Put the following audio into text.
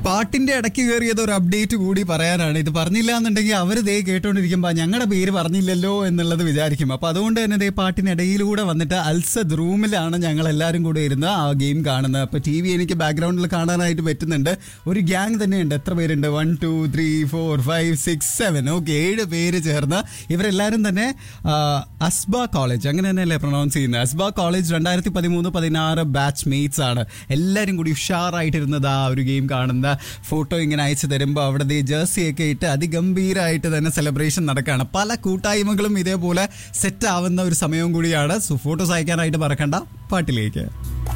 പാട്ടിന്റെ ഇടയ്ക്ക് കയറിയത് ഒരു അപ്ഡേറ്റ് കൂടി പറയാനാണ് ഇത് പറഞ്ഞില്ല എന്നുണ്ടെങ്കിൽ അവർ ദേ കേട്ടോണ്ടിരിക്കുമ്പോൾ ഞങ്ങളുടെ പേര് പറഞ്ഞില്ലല്ലോ എന്നുള്ളത് വിചാരിക്കും അപ്പൊ അതുകൊണ്ട് തന്നെ ദേ പാട്ടിനിടയിലൂടെ വന്നിട്ട് അൽസദ് റൂമിലാണ് ഞങ്ങൾ എല്ലാവരും കൂടെ ഇരുന്ന് ആ ഗെയിം കാണുന്നത് അപ്പൊ ടി വി എനിക്ക് ബാക്ക്ഗ്രൗണ്ടിൽ കാണാനായിട്ട് പറ്റുന്നുണ്ട് ഒരു ഗ്യാങ് തന്നെയുണ്ട് എത്ര പേരുണ്ട് one two three four five six seven okay ഏഴ് പേര് ചേർന്ന് ഇവരെല്ലാവരും തന്നെ ആ, അസ്ബ കോളേജ് അങ്ങനെ തന്നെയല്ലേ പ്രൊണൗൺസ് ചെയ്യുന്നത് അസ്ബ കോളേജ് രണ്ടായിരത്തി പതിമൂന്ന് പതിനാറ് ബാച്ച് മേറ്റ്സ് ആണ് എല്ലാവരും കൂടി ഉഷാറായിട്ടിരുന്നത് ആ ഒരു ഗെയിം കാണുന്ന ഫോട്ടോ ഇങ്ങനെ അയച്ചു തരുമ്പോൾ അവിടെ ദേ ജേഴ്സി ഒക്കെ ഇട്ട് അതിഗംഭീരമായിട്ട് തന്നെ സെലിബ്രേഷൻ നടക്കുകയാണ് പല കൂട്ടായ്മകളും ഇതേപോലെ സെറ്റ് ആവുന്ന ഒരു സമയവും കൂടിയാണ് സോ ഫോട്ടോസ് അയക്കാനായിട്ട് മറക്കണ്ട പാട്ടിലേക്ക്